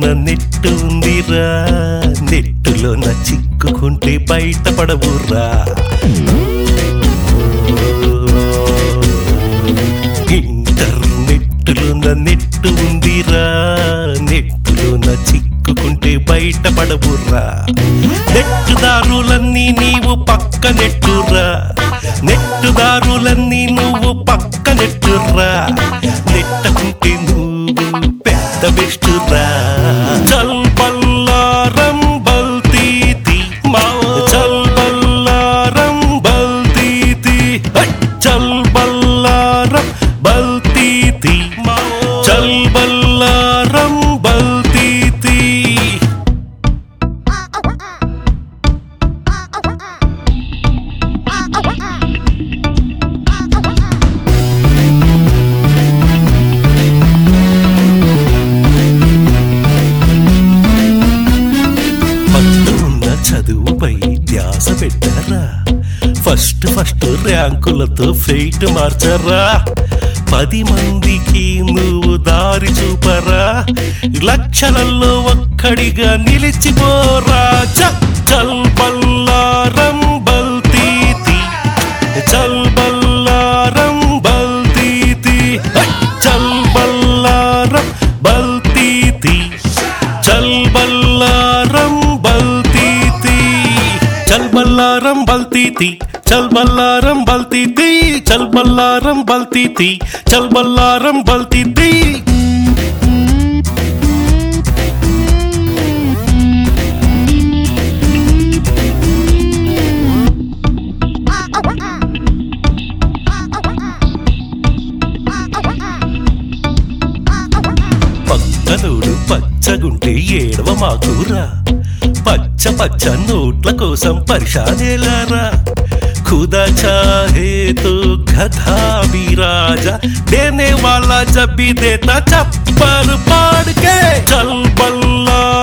Net ఉందిరా నెట్టులోన చిక్కుకుంటే బయటపడవురా ఇంటర్నెట్టులోన net ఉందిరా నెట్టులోన చిక్కుకుంటే బయటపడవురా నెట్టుదారులన్నీ నీవు పక్క నెట్టురా నెట్టుదారులన్నీ నువ్వు పక్క నెట్టురా నెట్టకుంటే నువ్వు పెద్ద బెస్టురా చల్ బల్లారం బల్తీతి మా చల్ బల్లారం బల్తీతి హై! చల్ బల్లారం బల్తీతి మా చల్ బల్లారం బల్తీతి పట్టు ఉన్న చదువుపై ధ్యాస పెట్టారా ఫస్ట్ ఫస్ట్ ర్యాంకులతో ఫెయిట్ మార్చరా పది మందికి నువ్వు దారి చూపరా లక్షలలో ఒక్కడిగా నిలిచిపోరా చ చల్ బల్లారం బల్తీతి చల్ బల్లారం బల్తీతి హై! చల్ బల్లారం బల్తీతి చల్ బల్లారం బల్తీతి చల్ బల్లారం బల్తీతి చల్ బల్లారం బల్తీతి చల్ బల్లారం బల్తీతి చల్ బల్లారం బల్తీతి పక్కనోడు పచ్చగుంటే ఏడవ మాకురా పచ్చ పచ్చ నోట్ల కోసం పరిశానేలారా खुदा चाहे तो गधा भी राजा देने वाला जब भी देता चप्पल पाड़ के चल बल्ला